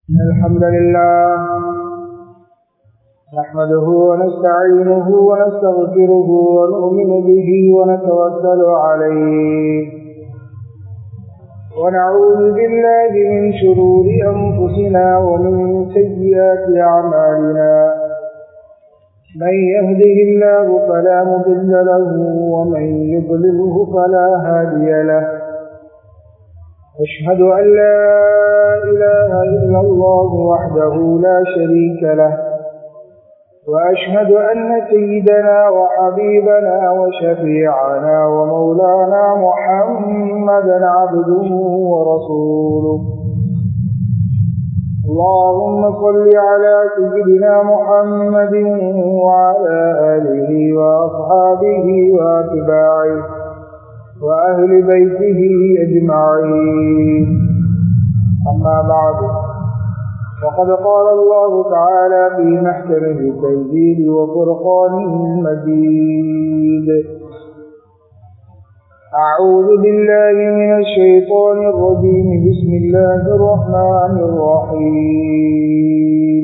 إن الحمد لله نحمده ونستعينه ونستغفره ونؤمن به ونتوكل عليه ونعوذ بالله من شرور أنفسنا ومن سيئات أعمالنا من يهده الله فلا مضل له ومن يضلله فلا هادي له أشهد أن لا إله إلا الله وحده لا شريك له وأشهد أن سيدنا وحبيبنا وشفيعنا ومولانا محمدا عبده ورسوله اللهم صل على سيدنا محمد وعلى آله وأصحابه وأتباعه وأهل بيته أجمعين أما بعد فقد قال الله تعالى في محكمه التنزيل وفرقانه المجيد أعوذ بالله من الشيطان الرجيم بسم الله الرحمن الرحيم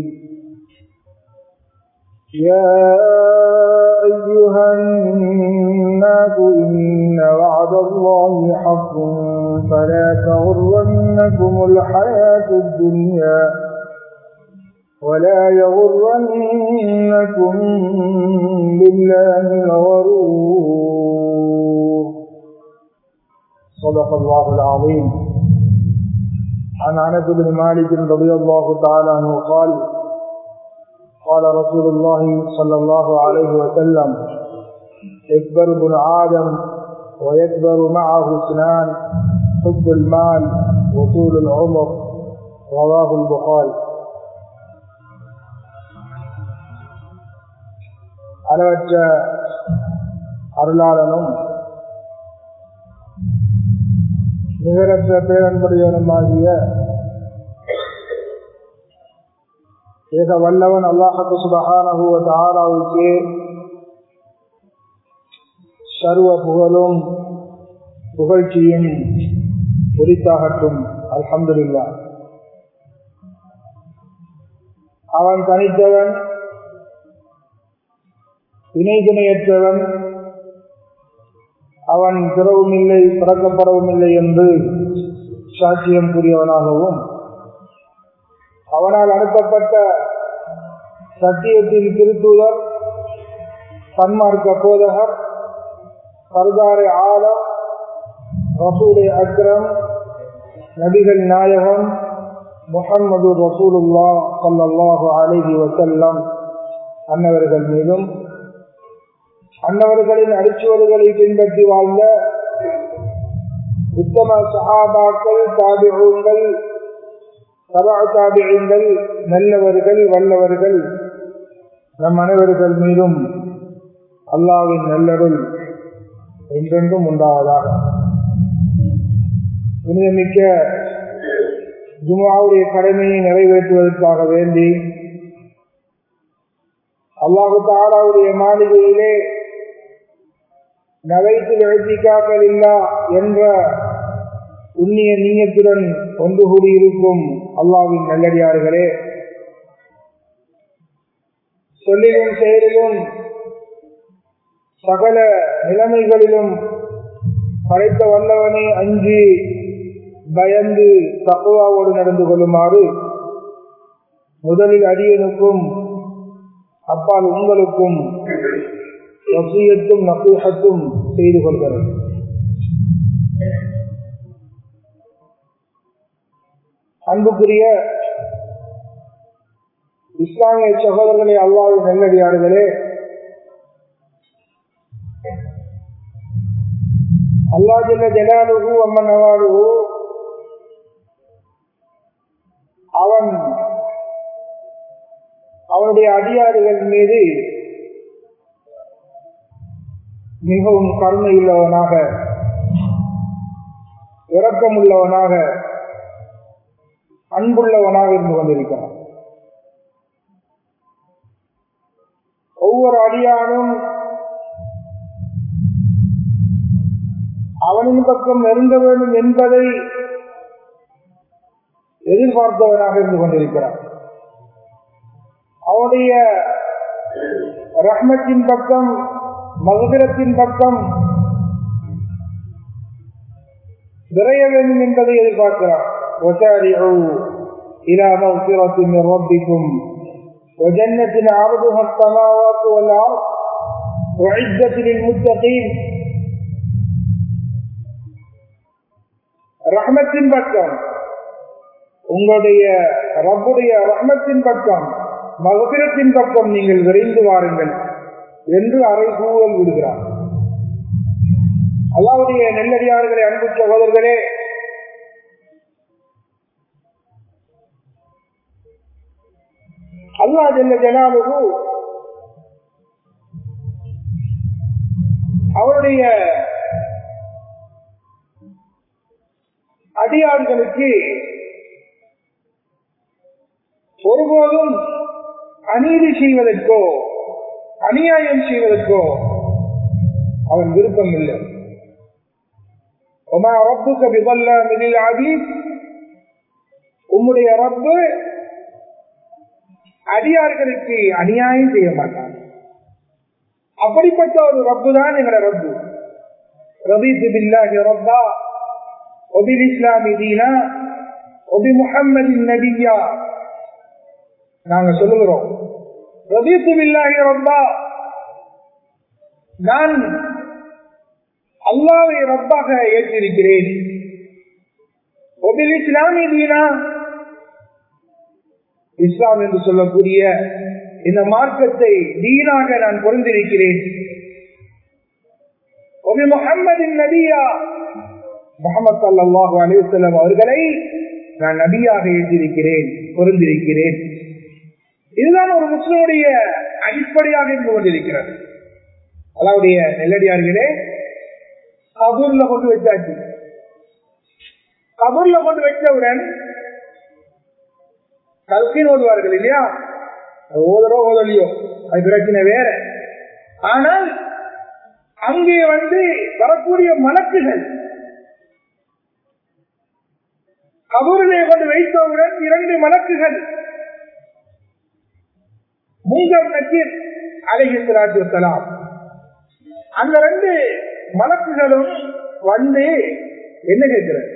يا أيها الناس إن وعد الله حق فلا تغرنكم الحياة الدنيا ولا يغرنكم بالله الغرور صدق الله العظيم عن انس بن مالك رضي الله تعالى عنه قال قال رسول الله صلى الله عليه وسلم يكبر ابن آدم ويكبر معه اثنان حب المال وطول العمر رواه البخاري அளவற்ற அருளாளனும் நிகரற்ற பேரன்புடையவனுமாகிய ஏக வல்லவன் அல்லாஹத்து சுபகானகுவ தாராவுக்கே சர்வ புகழும் புகழ்ச்சியும் உரித்தாகட்டும் அல்ஹம்துல்லா அவன் தனித்தவன் இணை துணையற்றவன் அவன் பிறவும் இல்லை பிறக்கப்படவும் இல்லை என்று சாட்சியம் கூறியவனாகவும் அவனால் அனுப்பப்பட்ட சத்தியத்தின் திருத்தூதர் சன்மார்க்க போதகர் சர்தாரை ஆலம் ரசூலை அக்ரம் நபிகள் நாயகம் முகம்மது ரசூலுல்லா சல்லாஹு அலிஹி வசல்லம் அன்னவர்கள் மீதும் அன்னவர்களின் அடிச்சுவடுகளை பின்பற்றி வாழ்ந்த உத்தம சகாபாக்கள் தாபிகள் சபா தாபிகள் நல்லவர்கள் வல்லவர்கள் நம் அனைவர்கள் மீதும் அல்லாவின் நல்லருள் என்றென்றும் உண்டாவதாக புனிதமிக்க ஜுமாவுடைய கடமையை நிறைவேற்றுவதற்காக வேண்டி அல்லாஹு தாலாவுடைய மாளிகையிலே நகைத்தில் எழுத்திக்காக்கள் இல்லா என்ற உண்ணிய நீயத்துடன் ஒன்று கூடியிருக்கும் அல்லாவின் நல்லடியார்களே சொல்லிலும் செயலிலும் சகல நிலைமைகளிலும் படைத்த வல்லவனை அஞ்சி பயந்து தக்குவாவோடு நடந்து கொள்ளுமாறு முதலில் அடியனுக்கும் அப்பால் உங்களுக்கும் வசியத்தும் நசீகத்தும் செய்து கொள்கிறது அன்புக்குரிய இஸ்லாமிய சகோதரர்களே அல்லாவின் நெல்லடியார்களே அல்லா ஜல்ல ஜலாலுகு அம்மன் நவாலுகு அவன் அவனுடைய அடியாறுகள் மீது மிகவும் கருணையுள்ளவனாக இரக்கமுள்ளவனாக அன்புள்ளவனாக இருந்து கொண்டிருக்கிறான் ஒவ்வொரு அடியானும் அவனின் பக்கம் நெருங்க வேண்டும் என்பதை எதிர்பார்த்தவராக இருந்து கொண்டிருக்கிறார் அவனுடைய ரஹ்மத்தின் பக்கம் மகுதிரத்தின் பக்கம் விரைய வேண்டும் என்பதை எதிர்பார்க்கிறார் إلى مغفرة من ربكم وجنة عرضها السماوات والأرض وعزة للمتقين ரஹ்மத்தின் பக்கம் உங்களுடைய ரப்புடைய ரஹ்மத்தின் பக்கம் மகபிரத்தின் பக்கம் நீங்கள் விரைந்து வாருங்கள் என்று அறைகூவல் விடுகிறார் அல்லாவுடைய நெல்லடியார்களை அன்பு சகோதரர்களே அல்லா ஜெல்ல ஜனாலுகு அவருடைய அடியார்களுக்கு ஒருபோதும் அநீதி செய்வதற்கோ அநியாயம் செய்வதற்கோ அவன் விருப்பம் இல்லை ஒமா ரப்புக்கு விபல்ல மிதில் ஆதி உம்முடைய ரப்பு அடியார்களுக்கு அநியாயம் செய்ய மாட்டான் அப்படிப்பட்ட ஒரு ரப்பு தான் எங்களோட ரப்பு ரபீத்து பில்லாஹி ரப்பா ஒபில் இஸ்லாமி தீனா ஒபி முஹம்மது நபியா நாங்க சொல்லுகிறோம் ரபீத்து பில்லாஹி ரப்பா நான் அல்லாவை ரப்பாக ஏற்றிருக்கிறேன் ஒபில் இஸ்லாமி தீனா இஸ்லாம் என்று சொல்லக்கூடிய இந்த மார்க்கத்தை தீனாக நான் பொருந்திருக்கிறேன் முகம்மதின் நபியா முகமது சல்லாஹூ அலிவசல்லம் அவர்களை நான் நபியாக எழுந்திருக்கிறேன் பொருந்திருக்கிறேன் இதுதான் ஒரு முஸ்லிமுடைய அடிப்படையாக இருந்து கொண்டிருக்கிறது அல்லாவுடைய நெல்லடியார்களே கபூர்ல கொண்டு வச்சாச்சு கபூர்ல கொண்டு வச்சவுடன் கல்கின் ஓதுவார்கள் இல்லையா ஓதரோ ஓதலையோ அது பிரச்சனை வேற ஆனால் அங்கே வந்து வரக்கூடிய மலக்குகள் கபூரிலே கொண்டு வைத்தவுடன் இரண்டு மலக்குகள் முங்கர் நக்கீர் அலைஹிஸ்லாத்து வசலாம் அந்த ரெண்டு மலக்குகளும் வந்து என்ன கேட்கிறார்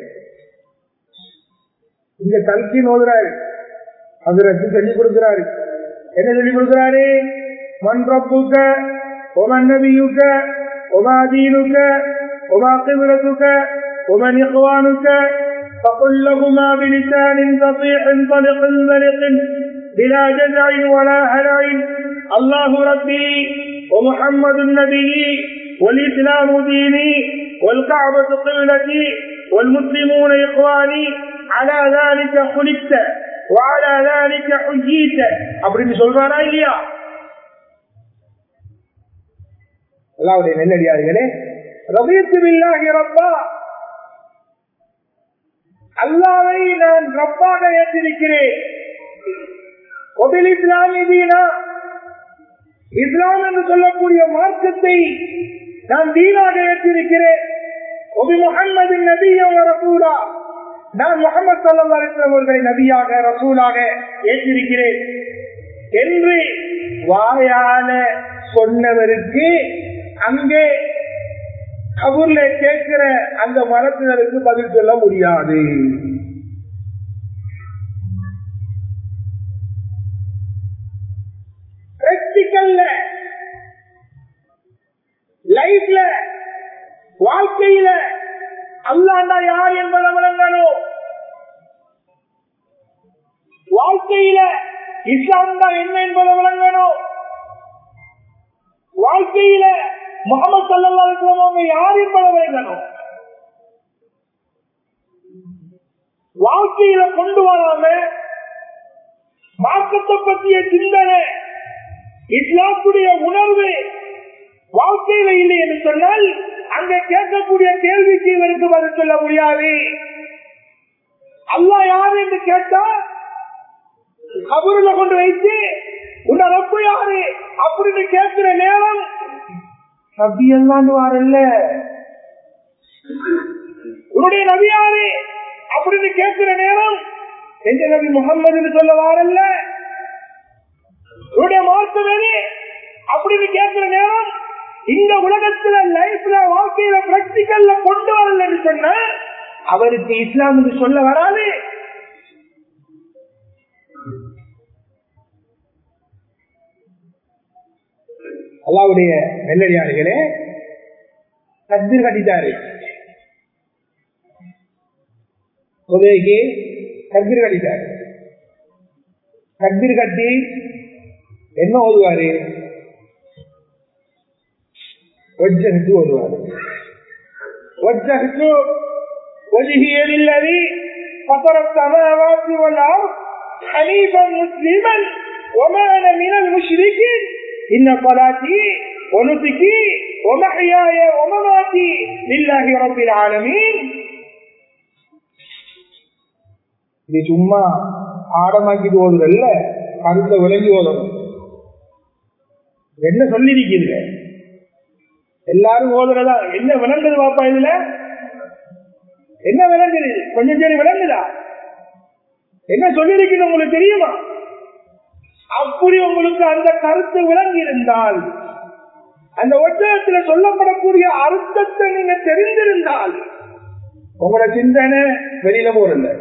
இங்க கல்கி நோதுறாரு அதற்கு சொல்லிக் கொடுக்கிறாரு என்ன சொல்லிக் கொடுக்கிறாரு மண் ரப்புக்க ஒமன் நபியுக்க ஒமா தீனுக்க ஒமா கிபிரத்துக்க ومن إخوانك فقل لهما بلسان فصيح طلق ملق بلا جزع ولا هلع الله ربي ومحمد النبي والإسلام ديني والكعبة قبلتي والمسلمون إخواني على ذلك خلقت وعلى ذلك حجيت அப்படின்னு சொல்றாரா இல்லையா அல்லாவுடைய நெல்லடியார்களே ரபியத்து பில்லாஹி ரப்பா அல்லாவை நான் ரப்பாக ஏற்றிருக்கிறேன் ஒபில் இஸ்லாமி தீனா இஸ்லாம் என்று சொல்லக்கூடிய மார்க்கத்தை நான் தீனாக ஏற்றிருக்கிறேன் ஒபி முகம்மது நபியம் ரசூலா நான் முகமது சல்லா அவர்களை நபியாக ரசூலாக ஏற்றிருக்கிறேன் என்று வாயால சொன்னவருக்கு அங்கே கபூர்ல கேட்கிற அந்த மரத்தினருக்கு பதில் சொல்ல முடியாது பிராக்டிக்கல்ல லைஃப்ல வாழ்க்கையில அல்லாண்டா யார் என்பதை விளங்கணும் வாழ்க்கையில இஸ்லாம் தான் என்ன என்பதை விளங்கணும் வாழ்க்கையில முகமது சல்லாங்க யார் என்பதை விளங்கணும் வாழ்க்கையில கொண்டு வராம மார்க்கத்தை பற்றிய சிந்தனை இஸ்லாத்துடைய உணர்வு வாழ்க்கையில இல்லை என்று சொன்னால் அங்க கேட்கக்கூடிய கேள்விக்கு இவருக்கு பதில் சொல்ல முடியாது அல்லா யாரு என்று கேட்டா கபூரில் கொண்டு வைத்து உன்ன ரப்பு யாரு அப்படின்னு கேட்கிற நேரம் நபி எல்லாம் வாரல்ல உன்னுடைய நபி யாரு அப்படின்னு கேட்கிற நேரம் எந்த நபி முகம்மது சொல்ல வாரல்ல இவருடைய மார்க்கம் எது அப்படின்னு கேட்கிற நேரம் இந்த உலகத்துல லைஃப்ல வாழ்க்கையில பிராக்டிக்கல்ல கொண்டு வரலன்னு சொன்ன அவருக்கு இஸ்லாம் என்று சொல்ல வராது அல்லாவுடைய நெல்லடியார்களே தக்பீர் கட்டிட்டாரு உதவிக்கு தக்பீர் கட்டிட்டாரு தக்பீர் கட்டி என்ன ஓதுவாரு வஜ்ஜகத்து ஓதுவாரு வஜ்ஜகத்து وجهي للذي فطر السماوات والارض حنيفا مسلما وما انا من المشركين ان صلاتي ونسكي ومحياي ومماتي لله رب العالمين இது சும்மா ஆடமாக்கிட்டு ஓதுறல்ல கருத்தை விளங்கி ஓதணும் என்ன சொல்லிருக்கீங்க எல்லாரும் ஓதுறதா என்ன விளங்குது பாப்பா இதுல என்ன விளங்குது கொஞ்சம் சரி விளங்குதா என்ன சொல்லிருக்கீங்க உங்களுக்கு தெரியுமா அப்படி உங்களுக்கு அந்த கருத்து விளங்கி இருந்தால் அந்த ஒற்றகத்தில் சொல்லப்படக்கூடிய அர்த்தத்தை நீங்க தெரிந்திருந்தால் உங்களோட சிந்தனை வெளியில போறல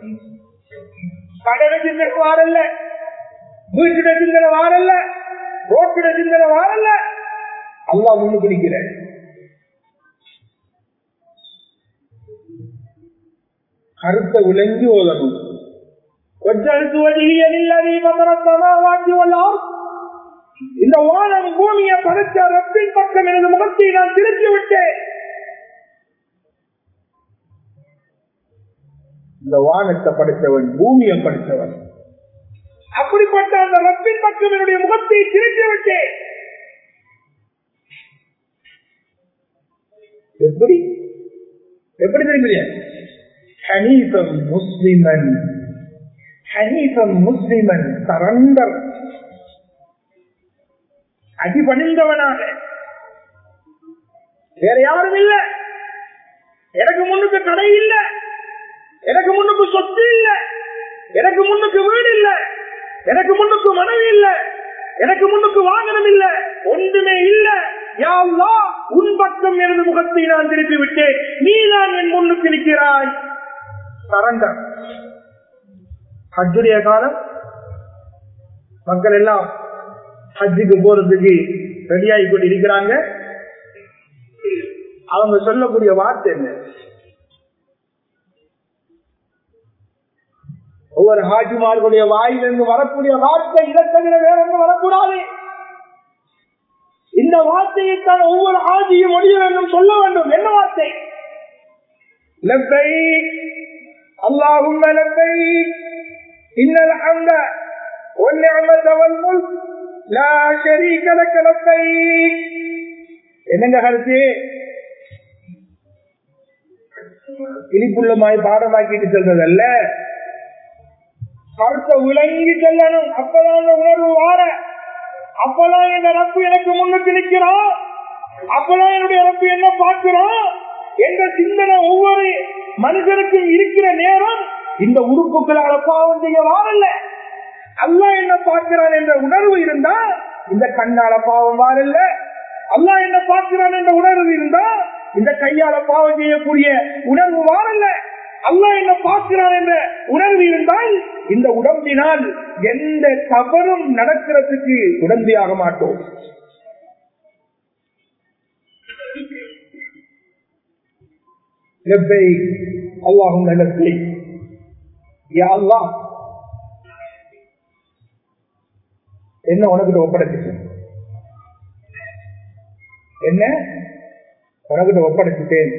கடலை சிந்தனை வாரல்ல வீட்டுட சிந்தனை வாரல்ல ரோட்டுட சிந்தனை வாரல்ல அல்லா முன்னு பிடிக்கிற கருத்தை விளங்கி ஓதணும் وجهت وجهي للذي فطر السماوات والارض இந்த வானம் பூமியை படைத்த ரப்பின் பக்கம் எனது முகத்தை நான் திருப்பி விட்டேன் இந்த வானத்தை படைத்தவன் பூமியை படைத்தவன் அப்படிப்பட்ட அந்த ரப்பின் பக்கம் என்னுடைய முகத்தை திருப்பி விட்டேன் எப்படி எப்படி தெரியுங்க ஹனீஃபம் முஸ்லிமன் ஹனீஃபம் முஸ்லிமன் சரண்டர் அடிபணிந்தவனாக வேற யாரும் இல்ல எனக்கு முன்னுக்கு கடை இல்ல எனக்கு முன்னுக்கு சொத்து இல்ல எனக்கு முன்னுக்கு வீடு இல்ல எனக்கு முன்னுக்கு மனைவி இல்ல எனக்கு முன்னுக்கு வாகனம் இல்ல ஒன்றுமே இல்ல யாவ்லா உன் பக்கம் எனது முகத்தை நான் திருப்பி விட்டேன் நீ தான் என் முன்னுக்கு நிற்கிறாய் சரண்டர் ஹஜ்ஜுடைய காலம் மக்கள் எல்லாம் ஹஜ்ஜுக்கு போறதுக்கு ரெடியாகி கொண்டு இருக்கிறாங்க அவங்க சொல்லக்கூடிய வார்த்தை என்ன ஒவ்வொரு ஹாஜிமார்களுடைய வாயிலிருந்து வரக்கூடிய வார்த்தை இதை தவிர வேற ஒன்றும் வரக்கூடாது இந்த வார்த்தையை தான் ஒவ்வொரு ஆஜியும் மொழியிலும் சொல்ல வேண்டும் என்ன வார்த்தை لبيك اللهم لبيك إن الحمد والنعمة والملك لا شريك لك لبيك என்னங்க கருத்து இனிப்புள்ளமாய் பாடமாக்கிட்டு செல்றதல்ல கருத்தை விளங்கி செல்லணும் அப்பதான் அந்த உணர்வு வார அப்பதான் என் ரப்பு எனக்கு முன்னுக்கு நிற்கிறான் அப்பதான் என்னுடைய ரப்பு என்ன பார்க்கிறான் என்ற சிந்தனை ஒவ்வொரு மனுஷனுக்கும் இருக்கிற நேரம் இந்த உறுப்புகளால பாவம் செய்ய வாரல்ல அல்லா என்ன பார்க்கிறான் என்ற உணர்வு இருந்தா இந்த கண்ணால பாவம் வாரல்ல அல்லா என்ன பார்க்கிறான் என்ற உணர்வு இருந்தா இந்த கையால பாவம் செய்யக்கூடிய உணர்வு வாரல்ல அல்லா என்ன பார்க்கிறான் என்ற உணர்வு இருந்தால் இந்த உடம்பினால் எந்த தவறும் நடக்கிறதுக்கு உடம்பியாக மாட்டோம் அல்லாஹும் லப்பை யா அல்லாஹ் என்ன உனக்கிட்ட ஒப்படைச்சிட்டேன் என்ன உனக்கிட்ட ஒப்படைச்சிட்டேன்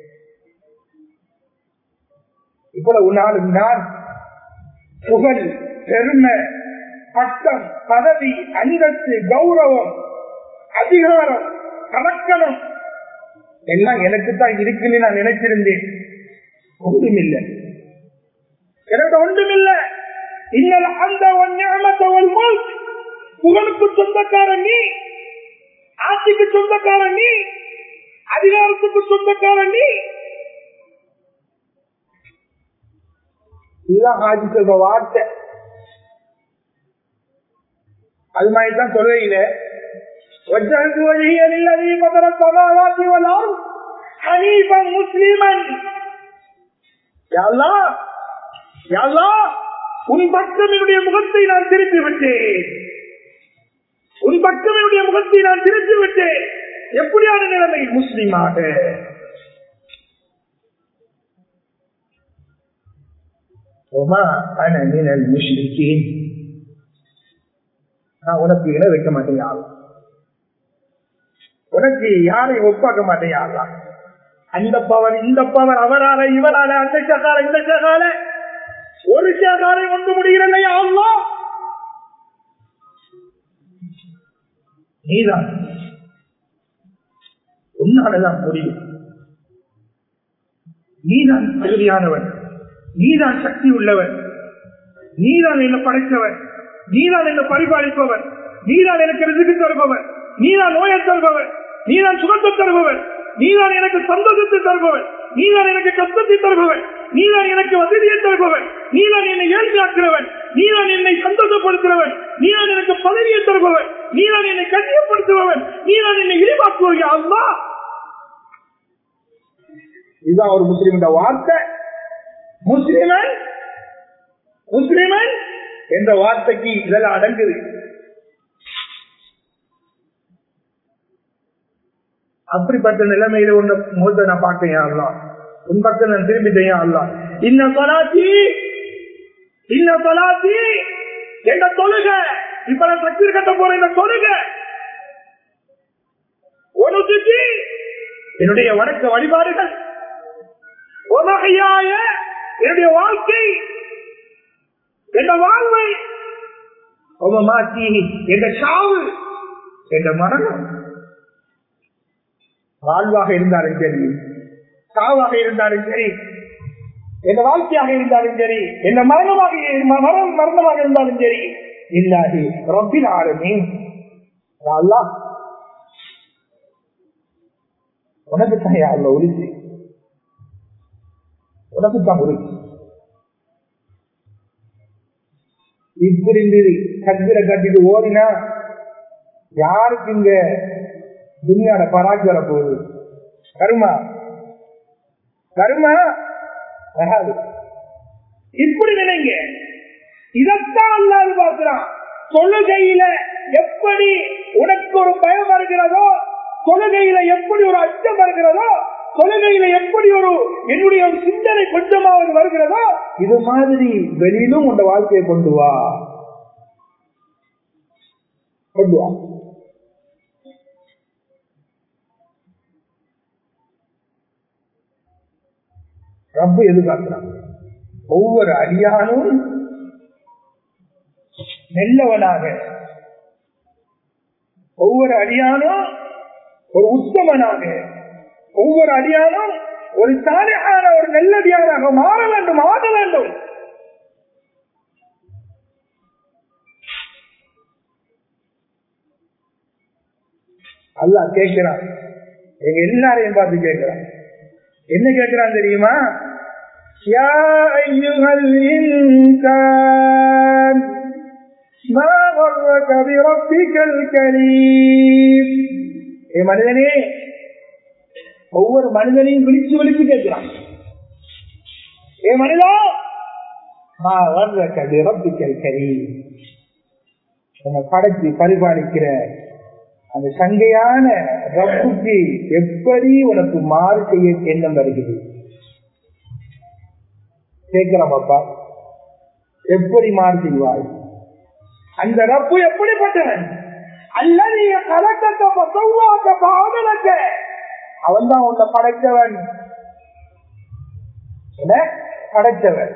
இவ்வளவு நாளும் நான் புகழ் பெருமை பட்டம் பதவி அந்தஸ்து கௌரவம் அதிகாரம் கலக்கணம் எல்லாம் எனக்கு தான் இருக்குன்னு நான் நினைச்சிருந்தேன் ஒன்றுமில்லை எனக்கு ஒன்றுமில்லை இன்னல அந்த ஞானத்தவன் புகழுக்கு சொந்தக்காரன் நீ ஆட்சிக்கு சொந்தக்காரன் நீ அதிகாரத்துக்கு சொந்தக்காரன் நீ இதுதான் ஹாஜி சொல்ற வார்த்தை அது மாதிரி தான் சொல்லையில وجهت وجهي للذي فطر السماوات والارض حنيفا مسلما يا الله يا الله உன் பக்கம் என்னுடைய முகத்தை நான் திருப்பி விட்டேன் உன் பக்கம் என்னுடைய முகத்தை நான் திருப்பி விட்டேன் எப்படியான நிலைமை முஸ்லிமாக وما انا من المشركين நான் உனக்கு இணை வைக்க மாட்டேன் யாரும் உனக்கு யாரையும் ஒப்பாக்க மாட்டேன் யாரா அந்த பவர் இந்த பவர் அவரால இவரால அந்த சகால இந்த சகால ஒரு சகாலை ஒன்று முடிகிறல்லையா அல்லா நீதான் உன்னாலதான் முடியும் நீதான் தகுதியானவன் நீதான் சக்தி உள்ளவன் நீதான் என்ன படைத்தவன் நீதான் என்ன பரிபாலிப்பவன் நீதான் எனக்கு ரிசுக்கு தருபவன் நீதான் நோயை தருபவன் நீதான் சுகத்தை தருபவன் நீதான் எனக்கு சந்தோஷத்தை தருபவன் நீதான் எனக்கு கஷ்டத்தை தருபவன் நீதான் எனக்கு வசதியை தருபவன் நீதான் என்னை ஏழ்மையாக்குறவன் நீதான் என்னை சந்தோஷப்படுத்துறவன் நீதான் எனக்கு பதவியை தருபவன் நீதான் என்னை கண்ணியப்படுத்துபவன் நீதான் என்னை இழிவாக்குவன் அல்லா இதுதான் ஒரு முஸ்லிம் வார்த்தை முஸ்லிமன் முஸ்லிமன் என்ற வார்த்தைக்கு இதெல்லாம் அடங்குது அப்படிப்பட்ட நிலைமையில ஒண்ணு முகத்தை நான் பார்த்தேன் அல்லலாம் உன் பக்கம் நான் திரும்பிட்டேன் அல்லலாம் இன்ன சொலாச்சி இன்ன சொலாச்சி என்ற தொழுக இப்ப நான் சக்தி கட்ட போற இந்த தொழுக ஒன்று என்னுடைய வணக்க வழிபாடுகள் உலகையாய என்னுடைய வாழ்க்கை என்ற வாழ்வை மாற்றி என்ற சாவு என்ற மரணம் வாழ்வாக இருந்தாலும் சரி சாவாக இருந்தாலும் சரி எந்த வாழ்க்கையாக இருந்தாலும் சரி எந்த மரணமாக மரணம் மரணமாக இருந்தாலும் சரி இல்லாது ரப்பில் ஆளுமே அல்லாஹ் உனக்கு தான் யாருல உரிச்சு உனக்கு தான் உரிச்சு இப்படி கத்திர கட்டிட்டு ஓடினா யாருக்கு இங்க துணியாட பராக்கு வர போகுது கருமா கருமா வராது இப்படி நினைங்க இதத்தான் அல்லாது பார்க்கிறான் தொழுகையில எப்படி உனக்கு ஒரு பயம் வருகிறதோ தொழுகையில எப்படி ஒரு அச்சம் வருகிறதோ தொழுகையில எப்படி ஒரு என்னுடைய ஒரு சிந்தனை கொஞ்சமாவது வருகிறதோ இது மாதிரி வெளியிலும் உங்க வாழ்க்கையை கொண்டு வா கொண்டு வா ரப்ப எதிர்பார்க்கிறான் ஒவ்வொரு அடியானும் நல்லவனாக ஒவ்வொரு அடியானும் ஒரு உத்தமனாக ஒவ்வொரு அடியானும் ஒரு சாலையான ஒரு நல்லடியானாக மாற வேண்டும் ஆக வேண்டும் அல்லா கேட்கிறான் எங்க எல்லாரையும் பார்த்து கேட்கிறான் என்ன கேட்கிறான் தெரியுமா யா ஐயுகல் இன்சான் ما غرك بربك الكريم ஏ மனிதனே ஒவ்வொரு மனிதனையும் விழிச்சு விழிச்சு கேட்கிறான் ஏ மனிதா மா வர்றக்க பிரபிக்கல் கரி உன்னை படைச்சு பரிபாலிக்கிற அந்த சங்கையான ரப்புக்கு எப்படி உனக்கு மாறு செய்ய எண்ணம் வருகிறது கேட்கிறோம் அப்பா எப்படி மாறு செய்வாய் அந்த ரப்பு எப்படிப்பட்டவன் அல்லது கலக்க பாவலக்க அவன் தான் உன்னை படைத்தவன் படைத்தவன்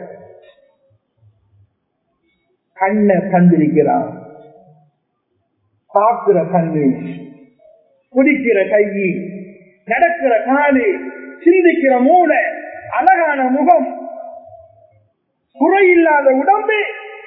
கண்ணை கண்டிருக்கிறான் பார்க்கிற கண்ணு குடிக்கிற கை நடக்கிற காலு சிந்திக்கிற மூளை அழகான முகம் குறையில்லாத உடம்பு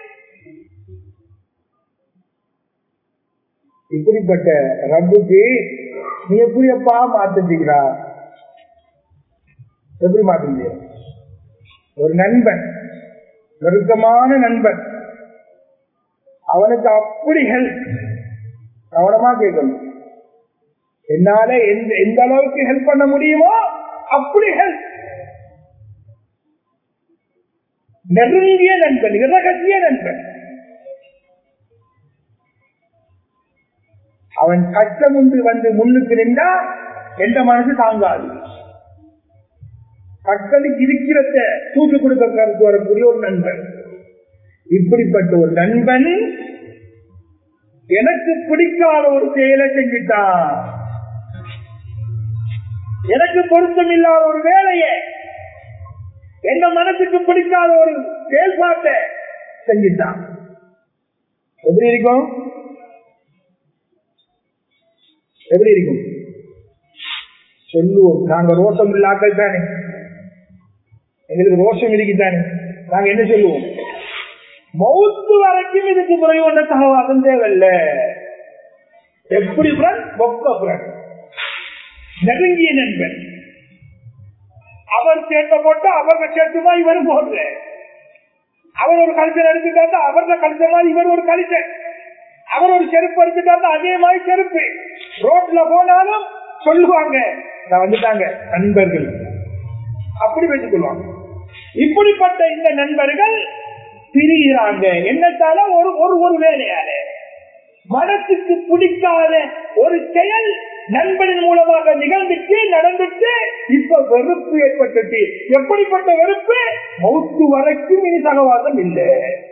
இப்படிப்பட்ட ரப்புக்கு நீ எப்படி எப்பா மாத்துட்டீங்களா எப்படி மாத்துங்க ஒரு நண்பன் நெருக்கமான நண்பன் அவனுக்கு அப்படி ஹெல்ப் கவனமா கேட்கணும் என்னால எந்த எந்த அளவுக்கு ஹெல்ப் பண்ண முடியுமோ அப்படி ஹெல்ப் நெருங்கிய நண்பன் இரகசிய நண்பன் அவன் கஷ்டம் ஒன்று வந்து முன்னுக்கு நின்றா எந்த மனசு தாங்காது கட்டளுக்கு இருக்கிறத தூக்கி கொடுக்க கருத்து வரக்கூடிய ஒரு நண்பன் இப்படிப்பட்ட ஒரு நண்பன் எனக்கு பிடிக்காத ஒரு செயலை செஞ்சுட்டான் எனக்கு பொருத்தம் இல்லாத ஒரு வேலையை எந்த மனசுக்கு பிடிக்காத ஒரு செயல்பாட்டை செஞ்சுட்டான் எப்படி இருக்கும் எப்படி இருக்கும் சொல்லுவோம் நாங்க ரோஷம் இல்லாக்கள் தானே எங்களுக்கு ரோஷம் இருக்குதானே நாங்க என்ன சொல்லுவோம் மௌத்து வரைக்கும் இதுக்கு பிறகு ஒன்ற சகவாசம் தேவையில்ல எப்படி ஃப்ரெண்ட் பொக்க ஃப்ரெண்ட் நெருங்கிய நண்பன் அவர் சேர்த்த போட்டு அவரை சேர்த்துமா இவர் போடுற அவர் ஒரு கல்ச்சர் எடுத்துட்டாங்க அவரோட கல்ச்சர் மாதிரி இவர் ஒரு கல்ச்சர் அவர் ஒரு செருப்பு எடுத்துட்டாங்க அதே மாதிரி செருப்பு ரோட்ல போனாலும் சொல்லுவாங்க நான் வந்துட்டாங்க நண்பர்கள் அப்படி வச்சுக்கொள்வாங்க இப்படிப்பட்ட இந்த நண்பர்கள் பிரிகிறாங்க என்னத்தால ஒரு ஒரு ஒரு வேலையால மனசுக்கு பிடிக்காத ஒரு செயல் நண்பனின் மூலமாக நிகழ்ந்துட்டு நடந்துட்டு இப்ப வெறுப்பு ஏற்பட்டுட்டு எப்படிப்பட்ட வெறுப்பு மௌத்து வரைக்கும் இனி சகவாசம் இல்லை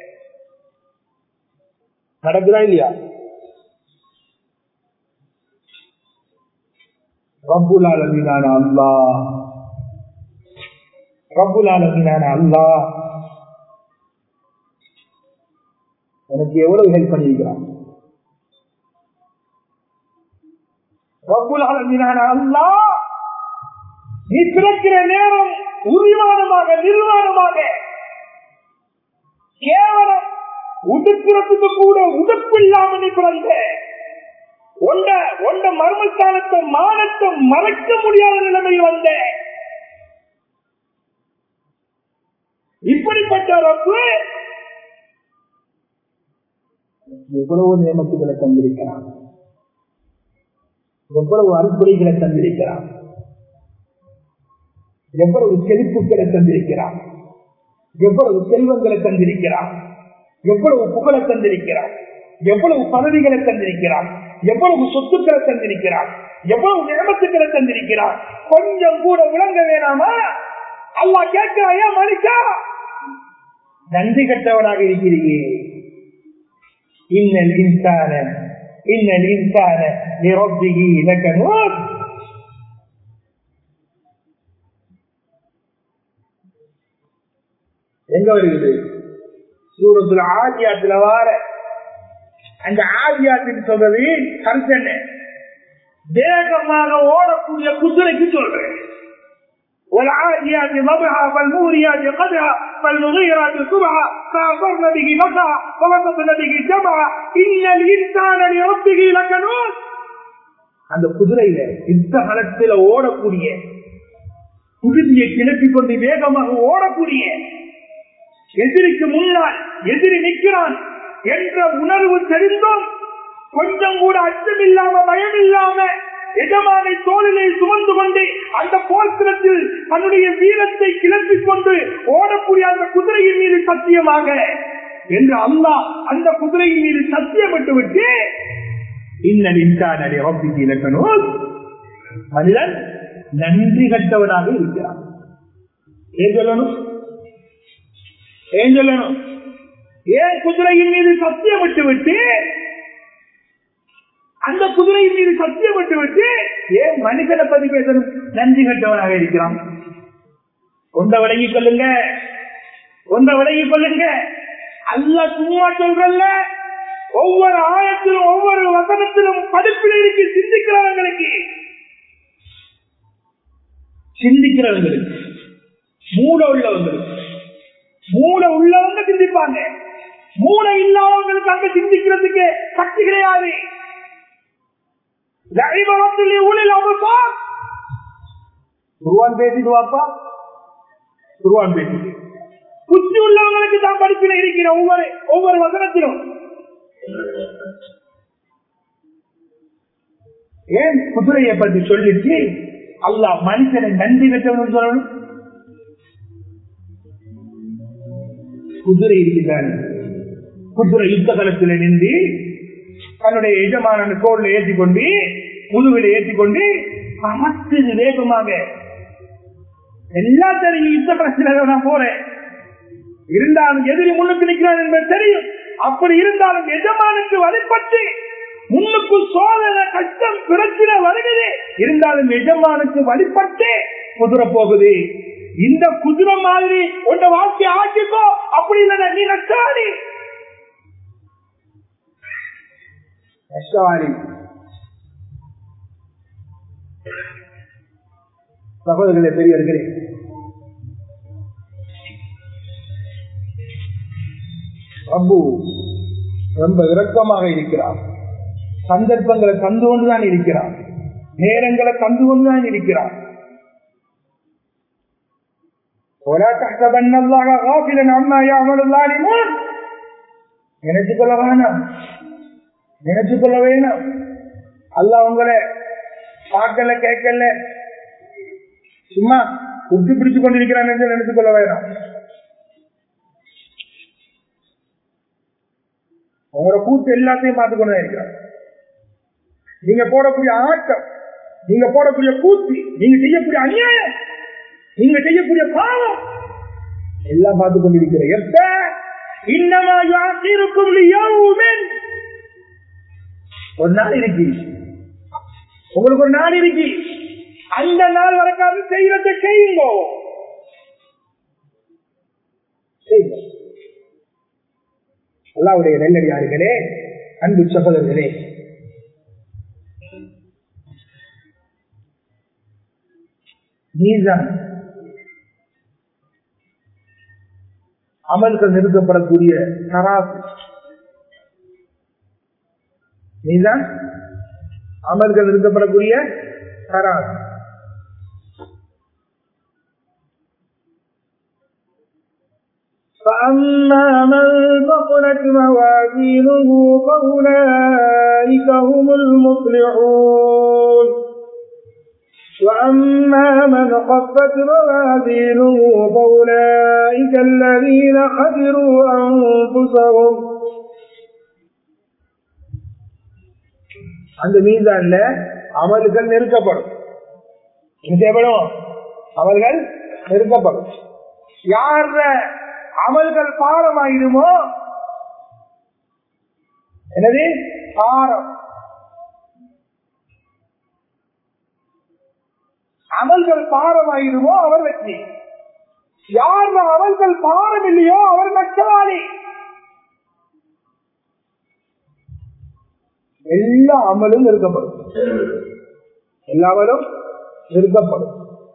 நடக்குதா இல்லையா ரப்புல் ஆலமீனான அல்லா ரப்புல் ஆலமீனான அல்லா எனக்கு எவ்வளவு ஹெல்ப் பண்ணிருக்கிறான் ரப்புல் ஆலமீனான அல்லா நீ பிறக்கிற நேரம் உரிமானமாக நிர்வாணமாக கேவலம் உடுக்கிறதுக்கு கூட உடுப்பு இல்லாம நீ பிறந்த ஒண்ட ஒண்ட மர்மஸ்தானத்தை மானத்தை மறைக்க முடியாத நிலைமையில் வந்த இப்படிப்பட்ட ரப்பு எவ்வளவு நியமத்துகளை தந்திருக்கிறான் எவ்வளவு அறுப்புரைகளை தந்திருக்கிறான் எவ்வளவு செழிப்புகளை தந்திருக்கிறான் எவ்வளவு செல்வங்களை தந்திருக்கிறான் எவ்வளவு புகழை தந்திருக்கிறான் எவ்வளவு பதவிகளை தந்திருக்கிறான் எவ்வளவு சொத்துக்களை தந்திருக்கிறான் எவ்வளவு நியமத்துக்களை தந்திருக்கிறான் கொஞ்சம் கூட விளங்க வேணாமா அல்லா கேட்கிறாயா மனுஷா நன்றி கட்டவனாக இருக்கிறீயே இன்னல் இன்சான இன்னல் இன்சான நிரப்பிகி இலக்கணம் எங்க வருகிறது சூரத்துல ஆதியாத்துல வார அந்த ஆதியாத்துக்கு சொல்றது கருத்து என்ன வேகமாக ஓடக்கூடிய குதிரைக்கு சொல்றேன் والعاديات ضبحا فالموريات قدحا فالمغيرات صبحا فأثرن به نقعا فوسطن به جمعا إن الإنسان لربه لكنود அந்த குதிரையில இந்த காலத்தில் ஓடக்கூடிய குதிரையை கிளப்பிக் கொண்டு வேகமாக ஓடக்கூடிய எதிரிக்கு முன்னால் எதிரி நிற்கிறான் என்ற உணர்வு தெரிந்தும் கொஞ்சம் கூட அச்சம் இல்லாம பயம் இல்லாம எஜமானை தோளிலே சுமந்து கொண்டு அந்த போர்க்களத்தில் தன்னுடைய வீரத்தை கிளப்பிக் கொண்டு ஓடக்கூடிய அந்த குதிரையின் மீது சத்தியமாக என்று அல்லாஹ் அந்த குதிரையின் மீது சத்தியப்பட்டு விட்டு இன்னலின்சானடி ரப்பிக்கு இலக்கணும் மனிதன் நன்றி கட்டவனாக இருக்கிறான் ஏன் சொல்லணும் ஏன் சொல்லணும் ஏன் குதிரையின் மீது சத்தியம் விட்டு விட்டு அந்த குதிரையின் மீது சத்தியம் விட்டு விட்டு ஏன் மனுஷனை பத்தி பேசணும் நன்றி கட்டவனாக இருக்கிறான் ஒன்றை விலகிக் கொள்ளுங்க ஒன்றை விலகிக் கொள்ளுங்க அல்ல சும்மா சொல்றல்ல ஒவ்வொரு ஆயத்திலும் ஒவ்வொரு வசனத்திலும் படிப்பில் இருக்கு சிந்திக்கிறவங்களுக்கு சிந்திக்கிறவங்களுக்கு மூட உள்ளவங்களுக்கு மூளை உள்ளவங்க சிந்திப்பாங்க மூளை இல்லாதவங்களுக்கு அங்க சிந்திக்கிறதுக்கு சக்தி கிடையாது ஊழல் அவப்பா குருவான் பேசிட்டு வாப்பா குருவான் பேசிட்டு புத்தி உள்ளவங்களுக்கு தான் படிப்பின இருக்கிற ஒவ்வொரு ஒவ்வொரு வசனத்திலும் ஏன் குதிரையை பற்றி சொல்லிட்டு அல்லாஹ் மனுஷனை நன்றி பெற்றவன் சொல்லணும் குதிரை இருக்கிறான் குதிரை யுத்த காலத்தில் நின்று தன்னுடைய எஜமான தோல்ல ஏற்றிக்கொண்டு முதுகில ஏற்றிக்கொண்டு பறக்குது வேகமாக எல்லா தெரியும் யுத்த காலத்தில் நான் போறேன் இருந்தாலும் எதிரி முன்னுக்கு நிற்கிறான் என்பது தெரியும் அப்படி இருந்தாலும் எஜமானுக்கு வழிபட்டு முன்னுக்கு சோதனை கஷ்டம் பிரச்சனை வருகிறது இருந்தாலும் எஜமானுக்கு வழிபட்டு குதிரை போகுது இந்த குதிரை மாதிரி உண்ட வாழ்க்கையை ஆக்கிக்கோ அப்படி இல்லைன்னா நீ நஷ்டாரி நஷ்டவாரி சகோதரர்களே பெரியவர்களே அபு ரொம்ப இரக்கமாக இருக்கிறார் சந்தர்ப்பங்களை தந்து கொண்டுதான் இருக்கிறார் நேரங்களை தந்து கொண்டுதான் இருக்கிறார் ولا تحسبن الله غافلا عما يعمل الظالمون நினைச்சுக்கொள்ள வேணாம் நினைச்சுக்கொள்ள வேணாம் அல்ல உங்களை பார்க்கல கேட்கல சும்மா உத்து பிடிச்சு கொண்டிருக்கிறான் என்று நினைச்சுக்கொள்ள வேணாம் உங்களோட கூத்து எல்லாத்தையும் பார்த்து கொண்டுதான் இருக்கிறான் நீங்க போடக்கூடிய ஆட்டம் நீங்க போடக்கூடிய கூத்து நீங்க செய்யக்கூடிய அநியாயம் நீங்க செய்யக்கூடிய பாவம் எல்லாம் பார்த்து கொண்டிருக்கிற எப்ப இன்னமா யாத்திருக்கும் ஒரு நாள் இருக்கு உங்களுக்கு ஒரு நாள் இருக்கு அந்த நாள் வரைக்காது செய்யறத செய்யுங்க அல்லாவுடைய நெல்லடியார்களே அன்பு சகோதரர்களே நீதான் அமல்கள் நிறுத்தப்படக்கூடிய தராசு நீதான் அமல்கள் நிறுத்தப்படக்கூடிய தராசு فأما من ثقلت موازينه فأولئك هم المفلحون وأما من خفت موازينه فأولئك الذين خسروا أنفسهم அந்த மீதான்ல அமல்கள் நெருக்கப்படும் தேவைப்படும் அமல்கள் நெருக்கப்படும் யார் அமல்கள் பாரமாயிருமோ எனவே பாரம் அமல்கள் பாரமாயிருமோ அவர் வெற்றி யார் அமல்கள் பாரம் இல்லையோ அவர் நஷ்டவாளி எல்லா அமலும் நிறுத்தப்படும் எல்லா அமலும் நிறுத்தப்படும்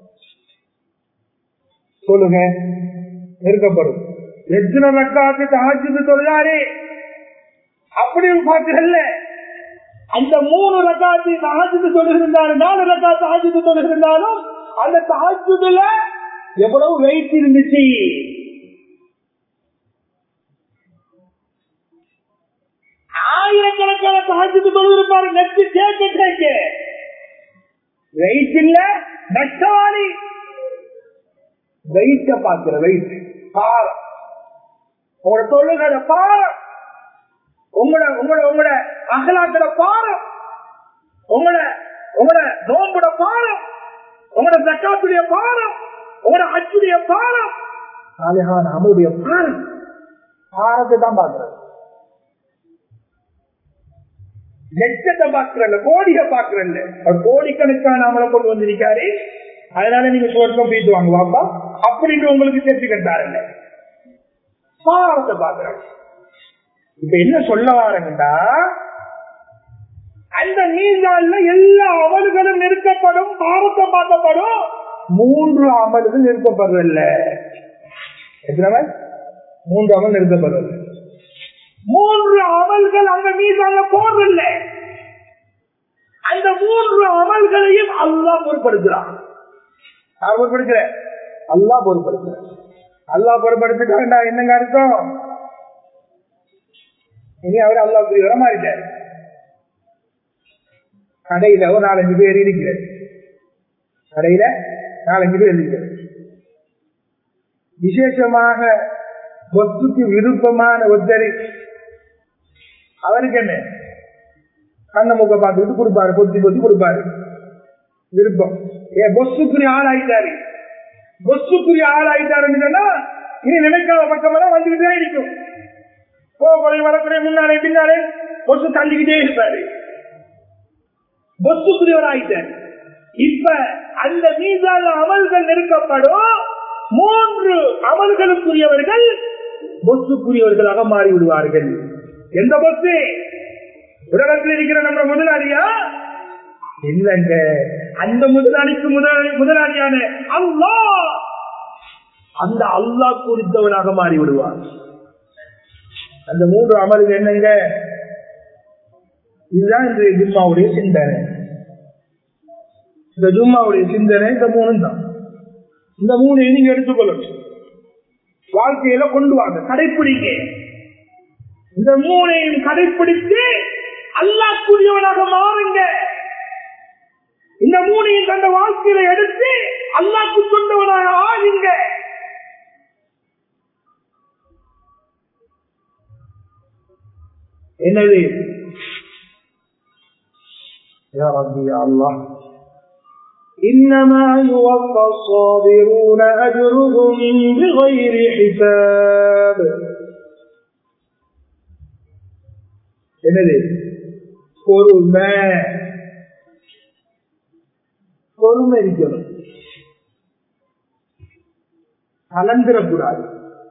சொல்லுங்க நிறுத்தப்படும் எத்தனை ரக்காத்து தகஜது தொழிலாளி அப்படி பார்க்கல அந்த மூணு ரக்காத்து தகஜத்து தொழிலிருந்தாலும் நாலு ரக்காத்து தகஜத்து தொழிலிருந்தாலும் அந்த தகஜுல எவ்வளவு வெயிட் இருந்துச்சு ஆயிரக்கணக்கான தகஜத்து தொழிலிருப்பாரு நெட்டு கேட்க கேட்க வெயிட் இல்ல நஷ்டவாளி வெயிட்ட பாக்குற வெயிட் பாரம் உங்களோட தொழில்கள பாரம் உங்களோட உங்களோட உங்களோட அகலாக்கிற பாரம் உங்களோட உங்களோட நோம்புட பாரம் உங்களோட தக்காத்துடைய பாரம் உங்களோட அச்சுடைய பாரம் சாலிஹான் அமலுடைய பாரம் பாரத்தை தான் பாக்குறது லட்சத்தை பாக்குறல்ல கோடிய பாக்குறல்ல அவர் கோடிக்கணக்கான அமலை கொண்டு வந்திருக்காரு அதனால நீங்க சொர்க்கம் போயிட்டு வாங்க வாப்பா அப்படின்னு உங்களுக்கு தெரிஞ்சு கட்டாருல்ல பாரத்தை பாக்குறாங்க இப்ப என்ன சொல்ல வாரங்கடா அந்த மீன்கால எல்லா அமல்களும் நிறுத்தப்படும் பாரத்தை பார்க்கப்படும் மூன்று அமல்கள் நிறுத்தப்படுறதில்ல எத்தனை மூன்று அமல் நிறுத்தப்படுறது மூன்று அமல்கள் அந்த மீதான போறதில்ல அந்த மூன்று அமல்களையும் அல்லா பொருட்படுத்துறான் யார் பொருட்படுத்துற அல்லா பொருட்படுத்துற அல்லா பொறுப்படுத்திட்டா என்னங்க அர்த்தம் இனி அவர் அல்லா புரியவர மாறிட்டார் கடையில ஒரு நாலஞ்சு பேர் இருக்கிறது கடையில நாலஞ்சு பேர் இருக்கிறது விசேஷமாக ஒத்துக்கு விருப்பமான ஒத்தரை அவருக்கு என்ன கண்ண முக பார்த்துட்டு கொடுப்பாரு பொத்தி பொத்தி கொடுப்பாரு விருப்பம் ஏ பொஸ்துக்குரிய ஆள் ஆயிட்டாரு பொஸ்துக்குரிய ஆள் ஆயிட்டாருன்னு சொன்னா இனி நினைக்காத பக்கமெல்லாம் வந்துகிட்டே இருக்கும் போகலை வரக்குறை முன்னாலே பின்னாலே பொசு தள்ளிக்கிட்டே இருப்பாரு பொஸ்துக்குரியவர் ஆயிட்டார் இப்ப அந்த மீதான அமல்கள் நெருக்கப்படும் மூன்று அமல்களுக்குரியவர்கள் பொஸ்துக்குரியவர்களாக மாறி விடுவார்கள் எந்த பொஸ்து உலகத்தில் இருக்கிற நம்ம முதலாளியா இல்லங்க அந்த முதலாளிக்கு முதலாளி முதலாளியான அல்லா அந்த அல்லா குறித்தவனாக மாறி விடுவார் அந்த மூன்று அமல்கள் என்னங்க இதுதான் இந்த ஜும்மாவுடைய சிந்தனை இந்த ஜும்மாவுடைய சிந்தனை இந்த மூணு தான் இந்த மூணு நீங்க எடுத்துக்கொள்ளணும் வாழ்க்கையில கொண்டு வாங்க கடைப்பிடிங்க இந்த மூணையும் கடைப்பிடித்து அல்லாக்குரியவனாக மாறுங்க இந்த மூணையும் தந்த வாழ்க்கையில எடுத்து அல்லாக்கு கொண்டவனாக ஆகுங்க என்னது يا ربي يا الله إنما يوفى الصابرون أجرهم بغير حساب என்னது பொறுமை பொறுமை இருக்கணும் கலந்துடக்கூடாது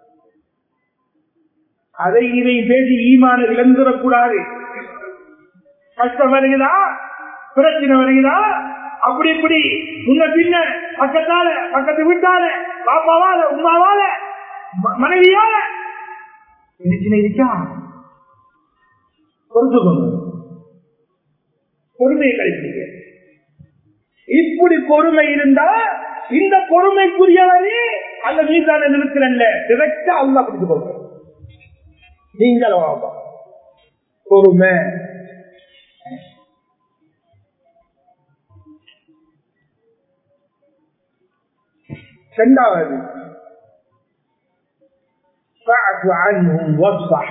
அதை இதை பேசி ஈமான இழந்துடக்கூடாது கஷ்டம் வருகிறா பிரச்சனை வருகிறா அப்படி இப்படி முன்ன பின்ன பக்கத்தால பக்கத்து வீட்டால பாப்பாவால உமாவால மனைவியால பிரச்சனை இருக்கா பொறுத்துக்கோங்க பொறுமையை கழிப்பீங்க இப்படி பொறுமை இருந்தா இந்த பொறுமைக்குரியவரே அந்த மீதான நிறுத்தினல்ல டிரெக்டா அல்லா பிடிச்சு போங்க நீங்களும் பொறுமை இரண்டாவது فاعف عنهم واصفح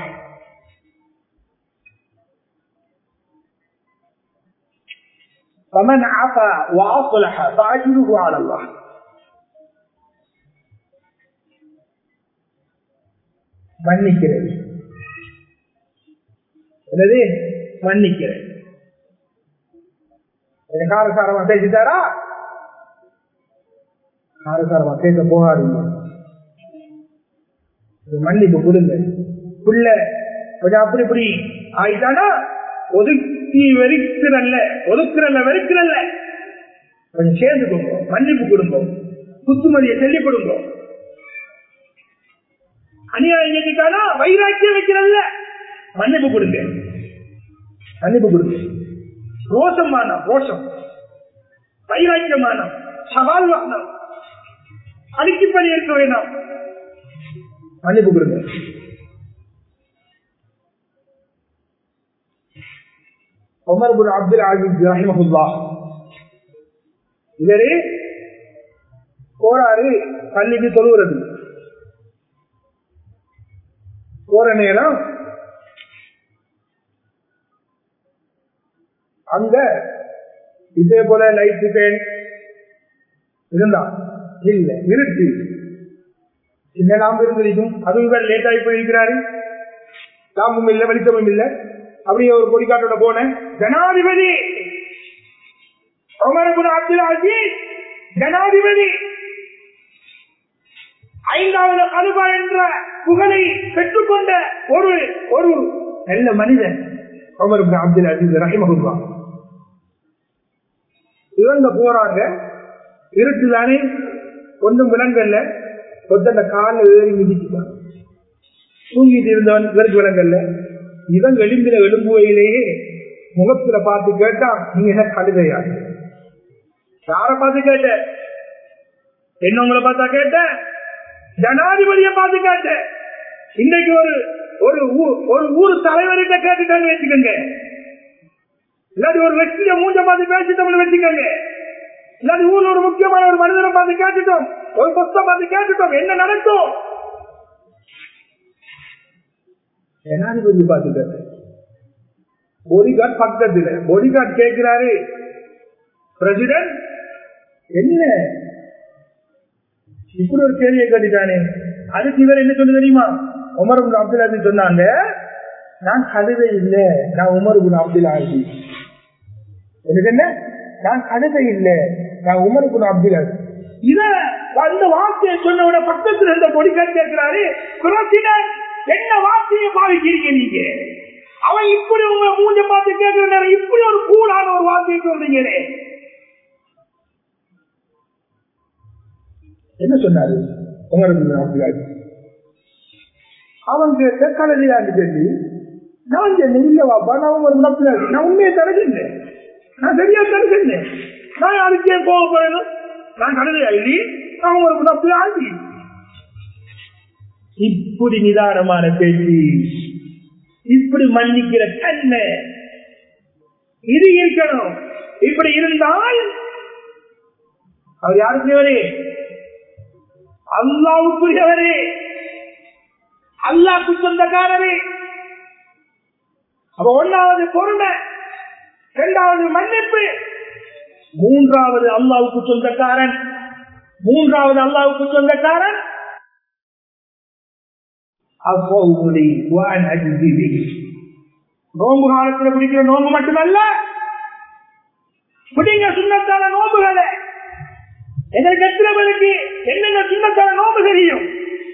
فمن عفا واصلح فاجره على الله மன்னிக்கிறது என்னது மன்னிக்கிறது காரசாரமா பேசிட்டாரா காரசாரமா பேச போகாதீங்க மன்னிப்பு கொடுங்க புள்ள கொஞ்சம் அப்படி இப்படி ஆயிட்டானா ஒதுக்கி வெறுக்கிறல்ல ஒதுக்குறல்ல வெறுக்கிறல்ல கொஞ்சம் சேர்ந்து கொடுங்க மன்னிப்பு கொடுங்க புத்துமதியை சொல்லிக் கொடுங்க அநியாயம் செஞ்சுட்டானா வைராக்கியம் வைக்கிறல்ல மன்னிப்பு கொடுங்க மன்னிப்பு கொடுங்க ரோஷமான ரோஷம் வைராக்கியமான சவால்வானம் அழுக்கி பணி இருக்க வேண்டாம் மன்னிப்பு கொடுங்க உமர் புல் அப்துல் ஆசிஸ் ரஹிமஹுல்லா இவரு போறாரு பள்ளிக்கு தொழுகிறது போற நேரம் அங்க இதே போல லைட் ஃபேன் இருந்தா இல்ல இருட்டு சின்ன லாம்பு இருந்திருக்கும் அதுவும் இவர் லேட் ஆகி போயிருக்கிறாரு லாம்பும் இல்ல வெளிச்சமும் இல்ல அப்படியே ஒரு கொடிக்காட்டோட போனேன் ஜனாதிபதி அப்துல் அஜீஸ் ஜனாதிபதி ஐந்தாவது அனுபா என்ற புகழை பெற்றுக்கொண்ட ஒரு ஒரு நல்ல மனிதன் அமர் அப்துல் அஜீஸ் ரஹிமகுல்லா இவங்க போறாங்க இருட்டுதானே ஒன்றும் விலங்கல்ல ஒருத்தன் கால ஏறி மிதிச்சுட்டான் தூங்கிட்டு இருந்தவன் இவருக்கு விலங்கல்ல இவன் எழும்பின எழும்புவையிலேயே முகத்துல பார்த்து கேட்டா நீங்க என்ன கழுதையா யார பார்த்து கேட்ட என்ன உங்களை பார்த்தா கேட்ட ஜனாதிபதியை பார்த்து கேட்ட இன்னைக்கு ஒரு ஒரு ஊ- ஒரு ஊர் தலைவர்கிட்ட கேட்டுட்டாங்க வச்சுக்கோங்க இல்லாட்டி ஒரு வெற்றிய மூஞ்ச பார்த்து பேசிட்டோம்னு வச்சுக்கோங்க இல்லாட்டி ஊர்ல ஒரு முக்கியமான ஒரு மனிதரை பார்த்து கேட்டுட்டோம் ஒரு புஸ்தம் பார்த்து கேட்டுட்டோம் என்ன நடக்கும் ஜனாதிபதி பார்த்து கேட்டேன் போடிகார்ட் பக்கத்துல போடிகார்ட் கேட்கிறாரு பிரசிடென்ட் என்ன இப்படி ஒரு கேள்வியை கேட்டுட்டானே அதுக்கு இவர் என்ன சொல்லு தெரியுமா உமர் குன் அப்துல் அஜி சொன்னாங்க நான் கழுதை இல்ல நான் உமர் குன் அப்துல் அஜி எனக்கு என்ன நான் கழுதை இல்ல நான் உமர் குன் அப்துல் அஜி இத அந்த வார்த்தையை சொன்னவன பக்கத்துல இருந்த பொடிக்கார் கேட்கிறாரு பிரசிடென்ட் என்ன வார்த்தையை பாவிக்கிறீங்க நீங்க அவன் இப்படி உங்க மூஞ்ச பார்த்து கேட்கிற நேரம் இப்படி ஒரு கூடான ஒரு வார்த்தையை சொல்றீங்களே என்ன சொன்னாரு உமருக்கு அப்துல்லாஹி அவன் கேட்ட கலதையாண்டு சொல்லி நான் சொன்னேன் இல்ல வாப்பா நான் உமருக்கு அப்துல்லாஹி நான் உண்மையை தரகின்றேன் நான் சரியா தரகின்றேன் நான் அதுக்கே கோவப்படணும் நான் கலதையா எழுதி நான் உமருக்கு அப்துல்லாஹி இப்படி நிதானமான பேச்சு இப்படி மன்னிக்கிற தன்மை இது இருக்கணும் இப்படி இருந்தால் அவர் யாருக்குரியவரே அல்லாவுக்குரியவரே அல்லாக்கு சொந்தக்காரரே அப்ப ஒன்னாவது பொறுமை இரண்டாவது மன்னிப்பு மூன்றாவது அல்லாவுக்கு சொந்தக்காரன் மூன்றாவது அல்லாவுக்கு சொந்தக்காரன் அவ்வளவு வான் அஜிதி நோம்பு காலத்துல பிடிக்கிற நோம்பு மட்டுமல்ல பிடிங்க சுண்ணத்தான நோம்புகளை எங்களுக்கு எத்தனை பேருக்கு என்னென்ன சுண்ணத்தான நோம்பு தெரியும்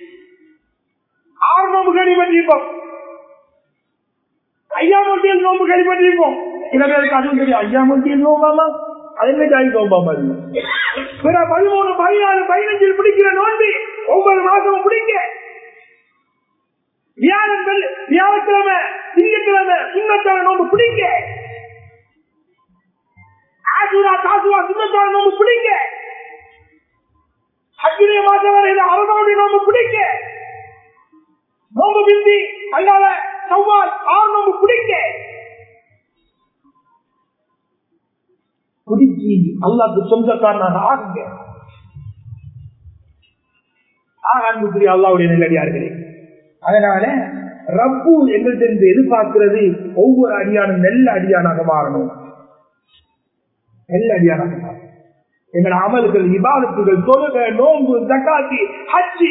ஆறு நோம்பு கேள்விப்பட்டிருப்போம் ஐயாமூட்டியல் நோம்பு கேள்விப்பட்டிருப்போம் சில பேருக்கு அதுவும் தெரியும் ஐயாமூட்டியல் நோம்பாமா அது என்ன ஜாய் நோம்பாமா அது பிற பதிமூணு பதினாலு பதினஞ்சில் பிடிக்கிற நோன்பு ஒவ்வொரு மாசமும் பிடிக்க வியாழன் வெள்ளி- வியாழக்கிழமை திங்கட்கிழமை சுண்ணத்தான நோம்பு பிடிக்க ஆசுரா காசுவா சுண்ணத்தான நோம்பு பிடிக்க அக்கிரிய மாசம் வரை இது அறுநூறு நோம்பு பிடிக்க நோம்பு பிந்தி அல்லாத சவ்வால் ஆறு நோம்பு பிடிக்க குடிச்சி அல்லாக்கு சொந்தக்காரனாக ஆகுங்க ஆக அன்புக்குரிய அல்லாவுடைய நிலடியார்களே அதனால ரப்பு எங்கள்கிட்ட எதிர்பார்க்கிறது ஒவ்வொரு அடியானும் நல்ல அடியானாக மாறணும் நல்ல அடியானாக மாறணும் எங்கள் அமல்கள் இபாதத்துகள் தொழுக நோன்பு தக்காத்தி ஹஜ்ஜி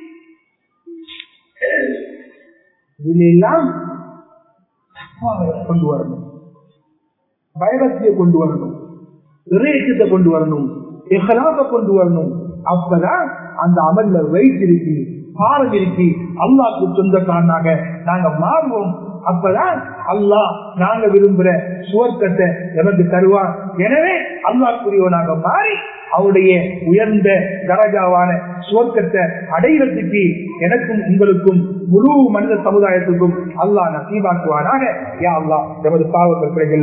இதிலெல்லாம் தக்வாவை கொண்டு வரணும் பயபக்தியை கொண்டு வரணும் இறையச்சத்தை கொண்டு வரணும் இஹலாப கொண்டு வரணும் அப்பதான் அந்த அமல்ல வெயிட் இருக்கு பாரம் இருக்கு அல்லாக்கு சொந்தக்காரனாக நாங்க மாறுவோம் அப்பதான் அல்லாஹ் நாங்க விரும்புற சுவர்க்கத்தை எமக்கு தருவான் எனவே அல்லாக்குரியவனாக மாறி அவருடைய உயர்ந்த தரஜாவான சுவர்க்கத்தை அடையிறதுக்கு எனக்கும் உங்களுக்கும் முழு மனித சமுதாயத்துக்கும் அல்லாஹ் நசீபாக்குவானாக யா அல்லாஹ் எமது பாவங்கள்